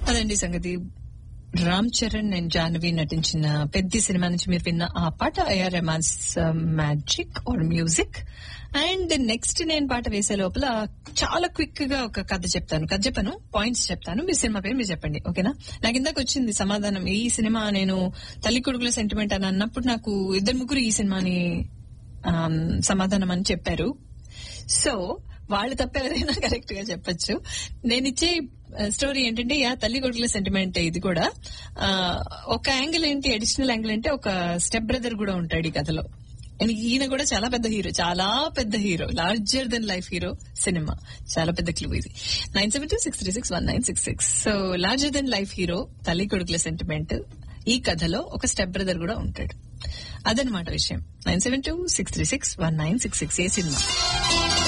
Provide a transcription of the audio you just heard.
అదండి సంగతి రామ్ చరణ్ అండ్ జాహ్నవి నటించిన పెద్ద సినిమా నుంచి మీరు విన్న ఆ పాట AR Rahman's magic or music and next నేను పాట వేసే లోపల చాలా క్విక్ గా ఒక కథ చెప్తాను కథ చెప్పను పాయింట్స్ చెప్తాను మీ సినిమా పేరు మీరు చెప్పండి ఓకేనా నాకు ఇందాక వచ్చింది సమాధానం ఈ సినిమా నేను తల్లి కొడుకుల సెంటిమెంట్ అని అన్నప్పుడు నాకు ఇద్దరు ముగ్గురు ఈ సినిమాని ఆమ్, సమాధానం అని చెప్పారు సో వాళ్ళు తప్ప ఎవరైనా కరెక్ట్ గా చెప్పొచ్చు నేను ఇచ్చే స్టోరీ ఏంటంటే యా తల్లి కొడుకుల సెంటిమెంట్ ఇది కూడా ఆ, ఒక యాంగిల్ ఏంటి అడిషనల్ యాంగిల్ అంటే ఒక స్టెప్ బ్రదర్ కూడా ఉంటాడు ఈ కథలో And ఈయన కూడా చాలా పెద్ద హీరో చాలా పెద్ద hero larger than life hero cinema చాలా పెద్ద క్లూ ఇది nine seven two six three six one nine six six so larger than life hero తల్లి కొడుకుల సెంటిమెంట్ ఈ కథలో ఒక స్టెప్ బ్రదర్ కూడా ఉంటాడు అదనమాట విషయం nine seven two six three six one nine six six ఏ సినిమా